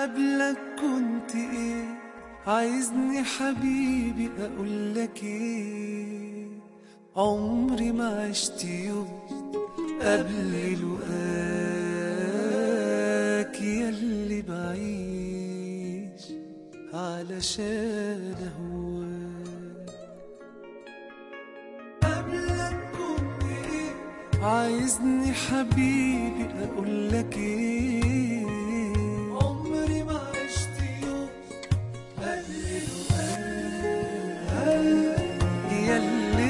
قبلك كنت ايه عايزني حبيبي اقول لك ايه عمري ما عشت يوم قبل لقاك ياللي بعيش علشان هواك قبلك كنت ايه عايزني حبيبي اقول لك ايه عمري ما عشت يوم قبل لقاك ياللي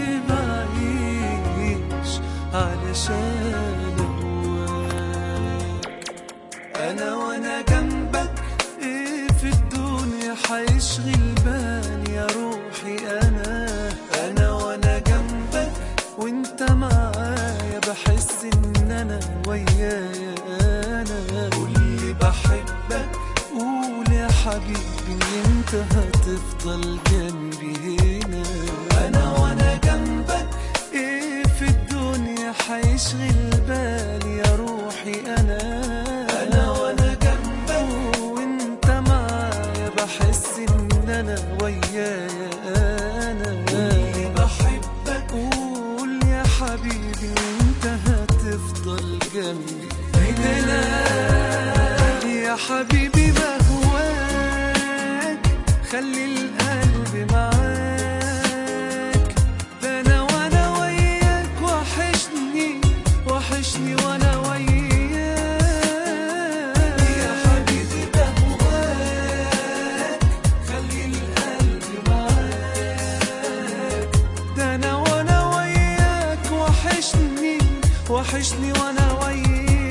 بعيش علشان هواك انا وانا جنبك ايه في الدنيا حيشغل بالي يا روحي انا انا وانا جنبك وانت معايا بحس ان انا ويايا انا قولي بحبك قول يا حبيبي ان انت هتفضل جنبي هنا انا وانا جنبك ايه في الدنيا حيشغل بالي يا روحي انا انا وانا جنبك وانت معايا بحس ان انا ويايا انا قولي بحبك قول يا حبيبي انت هتفضل جنبي هنا يا حبيبي بهواك خلي القلب معاك ده انا وانا وياك وحشني وحشني وانا وياك يا حبيبي بهواك خلي القلب معاك ده انا وانا وياك وحشني وحشني وانا وياك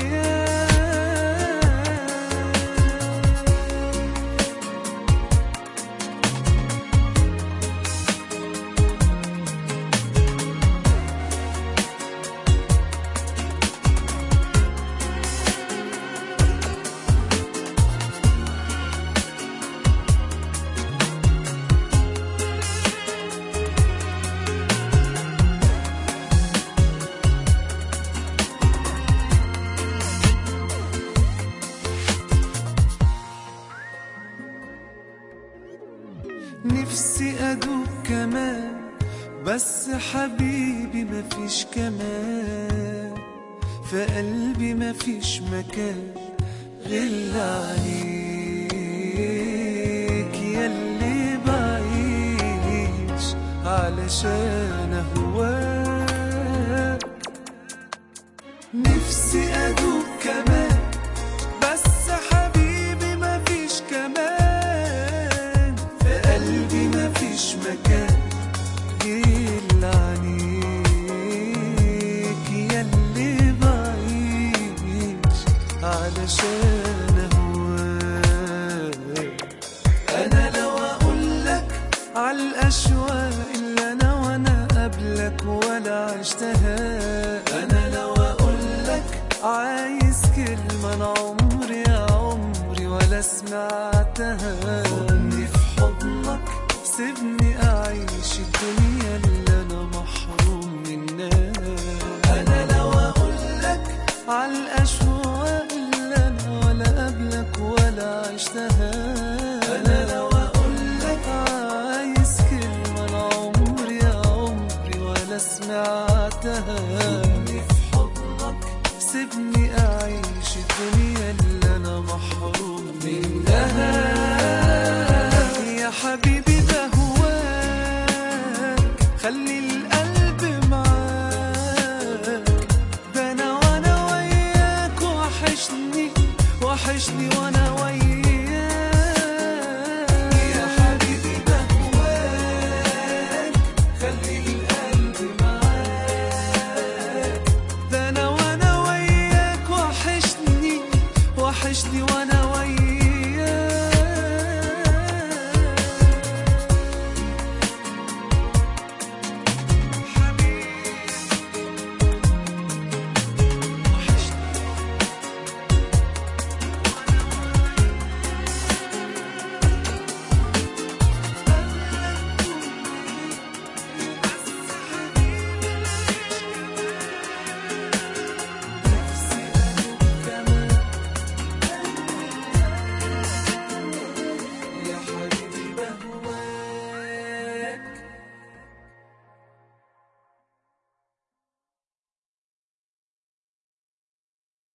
نفسي أدوب كمان بس حبيبي مفيش كمان في قلبي مفيش مكان غير عليك ياللي بعيش علشان أهواك نفسي أدوب كمان بس حبيبي مفيش كمان في قلبي مفيش مكان إلا عنيك ياللي بعيش علشان أهواك أنا لو أقولك عالأشواق اللي أنا وأنا قبلك ولا عشتها أنا لو أقولك عايز كلمة أنا عمري يا عمري ولا سمعتها خدني في حضنك سيبني أعيش الدنيا اللي أنا محروم منها أنا لو أقولك عالأشواق اللي أنا ولا قبلك ولا عشتها أنا لو أقولك عايز كلمة أنا عمري يا عمري ولا سمعتها خدني في حضنك سيبني أعيش الدنيا اللي أنا محروم منها يا حبيبي بهواك خلي القلب معاك ده أنا وأنا وياك وحشني وحشني وأنا وياك يا حبيبي بهواك خلي القلب معاك ده أنا وأنا وياك وحشني وحشني وأنا